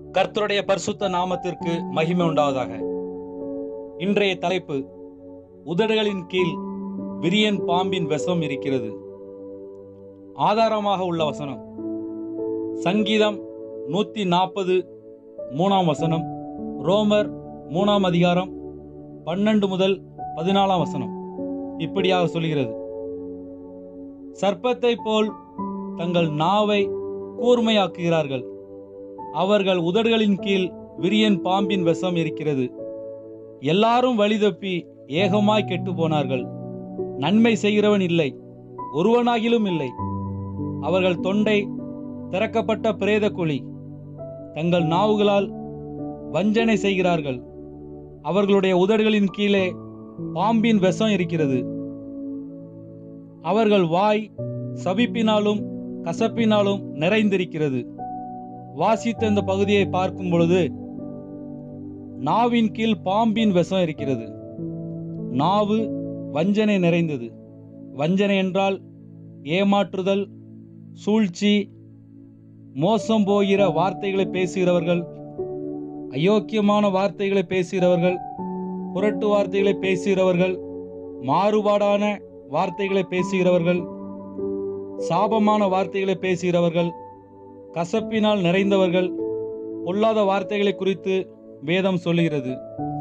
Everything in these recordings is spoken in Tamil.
கர்த்தருடைய பரிசுத்த நாமத்திற்கு மகிமை உண்டாவதாக இன்றைய தலைப்பு உதடுகளின் கீழ் விரியன் பாம்பின் விஷம் இருக்கிறது ஆதாரமாக உள்ள வசனம் சங்கீதம் நூத்தி நாற்பது மூணாம் வசனம் ரோமர் மூணாம் அதிகாரம் பன்னெண்டு முதல் பதினாலாம் வசனம் இப்படியாக சொல்கிறது சர்ப்பத்தை போல் தங்கள் நாவை கூர்மையாக்குகிறார்கள் அவர்கள் உதடுகளின் கீழ் விரியன் பாம்பின் விஷம் இருக்கிறது எல்லாரும் வழி தப்பி ஏகமாய் கெட்டு போனார்கள் நன்மை செய்கிறவன் இல்லை ஒருவனாகிலும் இல்லை அவர்கள் தொண்டை திறக்கப்பட்ட பிரேத குழி தங்கள் நாவுகளால் வஞ்சனை செய்கிறார்கள் அவர்களுடைய உதடுகளின் கீழே பாம்பின் விஷம் இருக்கிறது அவர்கள் வாய் சபிப்பினாலும் கசப்பினாலும் நிறைந்திருக்கிறது வாசித்த இந்த பகுதியை பார்க்கும் பொழுது நாவின் கீழ் பாம்பின் விஷம் இருக்கிறது நாவு வஞ்சனை நிறைந்தது வஞ்சனை என்றால் ஏமாற்றுதல் சூழ்ச்சி மோசம் போகிற வார்த்தைகளை பேசுகிறவர்கள் அயோக்கியமான வார்த்தைகளை பேசுகிறவர்கள் புரட்டு வார்த்தைகளை பேசுகிறவர்கள் மாறுபாடான வார்த்தைகளை பேசுகிறவர்கள் சாபமான வார்த்தைகளை பேசுகிறவர்கள் கசப்பினால் நிறைந்தவர்கள் பொல்லாத வார்த்தைகளை குறித்து வேதம் சொல்லுகிறது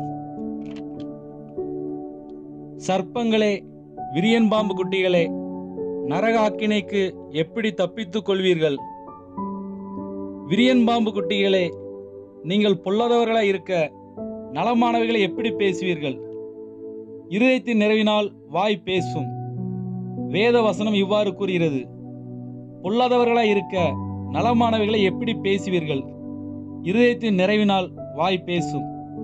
சர்ப்பங்களே விரியன் பாம்பு குட்டிகளே நரக ஆக்கினைக்கு எப்படி தப்பித்துக் கொள்வீர்கள் விரியன் பாம்பு குட்டிகளே நீங்கள் பொல்லாதவர்களாய் இருக்க நலமானவைகளை எப்படி பேசுவீர்கள் இருதயத்தின் நிறைவினால் வாய் பேசும் வேத வசனம் இவ்வாறு கூறுகிறது பொல்லாதவர்களாய் இருக்க நலமானவைகளை எப்படி பேசுவீர்கள் இருதயத்தின் நிறைவினால் வாய் பேசும்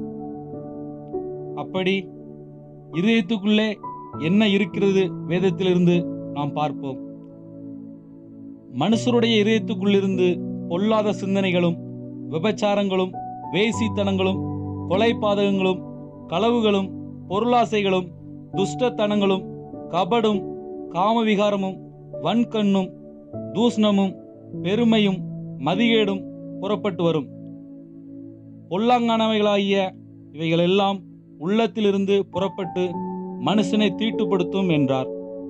அப்படி இருதயத்துக்குள்ளே என்ன இருக்கிறது வேதத்திலிருந்து நாம் பார்ப்போம் மனுஷருடைய இதயத்துக்குள்ளிருந்து பொல்லாத சிந்தனைகளும் விபச்சாரங்களும் வேசித்தனங்களும் கொலை பாதகங்களும் களவுகளும் பொருளாசைகளும் துஷ்டத்தனங்களும் கபடும் காமவிகாரமும் வன்கண்ணும் தூஷ்ணமும் பெருமையும் மதிகேடும் புறப்பட்டு வரும் பொல்லாங்கானவைகளாகிய இவைகளெல்லாம் உள்ளத்திலிருந்து புறப்பட்டு மனுஷனை தீட்டுப்படுத்தும் என்றார்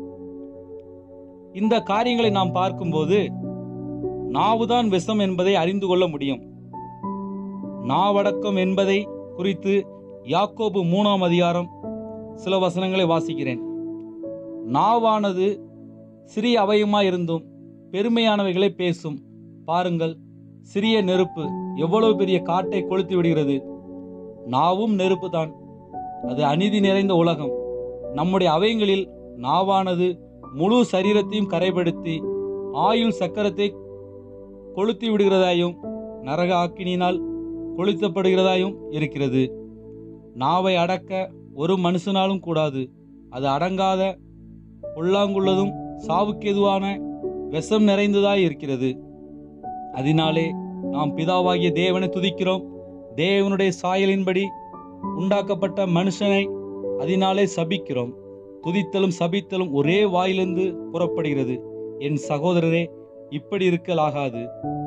இந்த காரியங்களை நாம் பார்க்கும்போது நாவுதான் விஷம் என்பதை அறிந்து கொள்ள முடியும் நாவடக்கம் என்பதை குறித்து யாக்கோபு மூணாம் அதிகாரம் சில வசனங்களை வாசிக்கிறேன் நாவானது சிறிய அவயமாயிருந்தும் பெருமையானவைகளை பேசும் பாருங்கள் சிறிய நெருப்பு எவ்வளவு பெரிய காட்டை கொளுத்தி விடுகிறது நாவும் நெருப்பு தான் அது அநீதி நிறைந்த உலகம் நம்முடைய அவயங்களில் நாவானது முழு சரீரத்தையும் கரைப்படுத்தி ஆயுள் சக்கரத்தை கொளுத்தி விடுகிறதாயும் நரக ஆக்கினியினால் கொளுத்தப்படுகிறதாயும் இருக்கிறது நாவை அடக்க ஒரு மனுஷனாலும் கூடாது அது அடங்காத பொல்லாங்குள்ளதும் சாவுக்கெதுவான விஷம் நிறைந்ததாய் இருக்கிறது அதனாலே நாம் பிதாவாகிய தேவனை துதிக்கிறோம் தேவனுடைய சாயலின்படி உண்டாக்கப்பட்ட மனுஷனை அதனாலே சபிக்கிறோம் துதித்தலும் சபித்தலும் ஒரே வாயிலிருந்து புறப்படுகிறது என் சகோதரரே இப்படி இருக்கலாகாது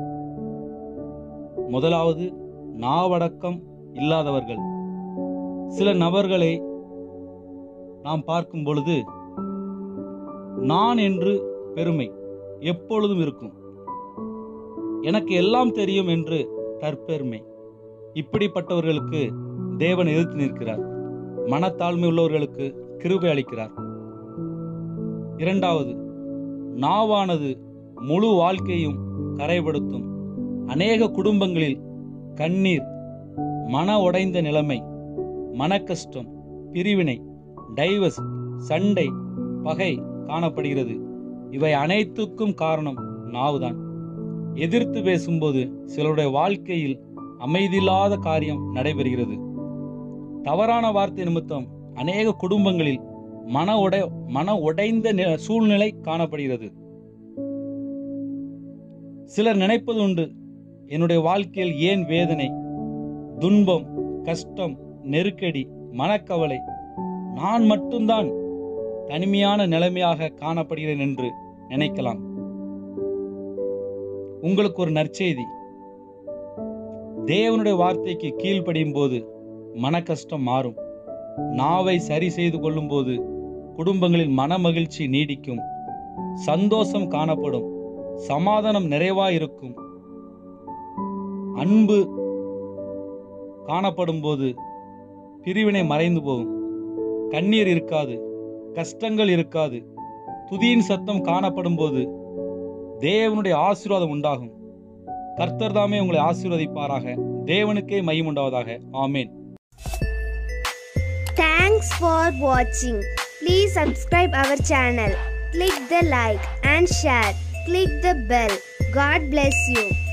முதலாவது நாவடக்கம் இல்லாதவர்கள் சில நபர்களை நாம் பார்க்கும் பொழுது நான் என்று பெருமை எப்பொழுதும் இருக்கும் எனக்கு எல்லாம் தெரியும் என்று தற்பெருமை இப்படிப்பட்டவர்களுக்கு தேவன் எதிர்த்து நிற்கிறார் மனத்தாழ்மை உள்ளவர்களுக்கு கிருபை அளிக்கிறார் இரண்டாவது நாவானது முழு வாழ்க்கையும் கரைபடுத்தும் அநேக குடும்பங்களில் கண்ணீர் மன உடைந்த நிலைமை மனக்கஷ்டம் பிரிவினை டைவர்ஸ் சண்டை பகை காணப்படுகிறது இவை அனைத்துக்கும் காரணம் நாவுதான் எதிர்த்து பேசும்போது சிலருடைய வாழ்க்கையில் அமைதியில்லாத காரியம் நடைபெறுகிறது தவறான வார்த்தை நிமித்தம் அநேக குடும்பங்களில் மன உடை மன உடைந்த நி- சூழ்நிலை காணப்படுகிறது சிலர் நினைப்பது உண்டு என்னுடைய வாழ்க்கையில் ஏன் வேதனை துன்பம் கஷ்டம் நெருக்கடி மனக்கவலை நான் மட்டும்தான் தனிமையான நிலைமையாக காணப்படுகிறேன் என்று நினைக்கலாம் உங்களுக்கு ஒரு நற்செய்தி தேவனுடைய வார்த்தைக்கு கீழ்ப்படியும் போது மன கஷ்டம் மாறும் நாவை சரி செய்து கொள்ளும்போது குடும்பங்களில் மன மகிழ்ச்சி நீடிக்கும் சந்தோஷம் காணப்படும் சமாதானம் நிறைவாய் இருக்கும் அன்பு காணப்படும் போது பிரிவினை மறைந்து போகும் கண்ணீர் இருக்காது கஷ்டங்கள் இருக்காது துதியின் சத்தம் காணப்படும் போது தேவனுடைய ஆசீர்வாதம் உண்டாகும் கர்த்தர் தாமே உங்களை ஆசீர்வதிப்பாராக தேவனுக்கே மையம் உண்டாவதாக ஆமேன் Thanks for watching. Please subscribe our channel. Click the like and share. Click the bell. God bless you.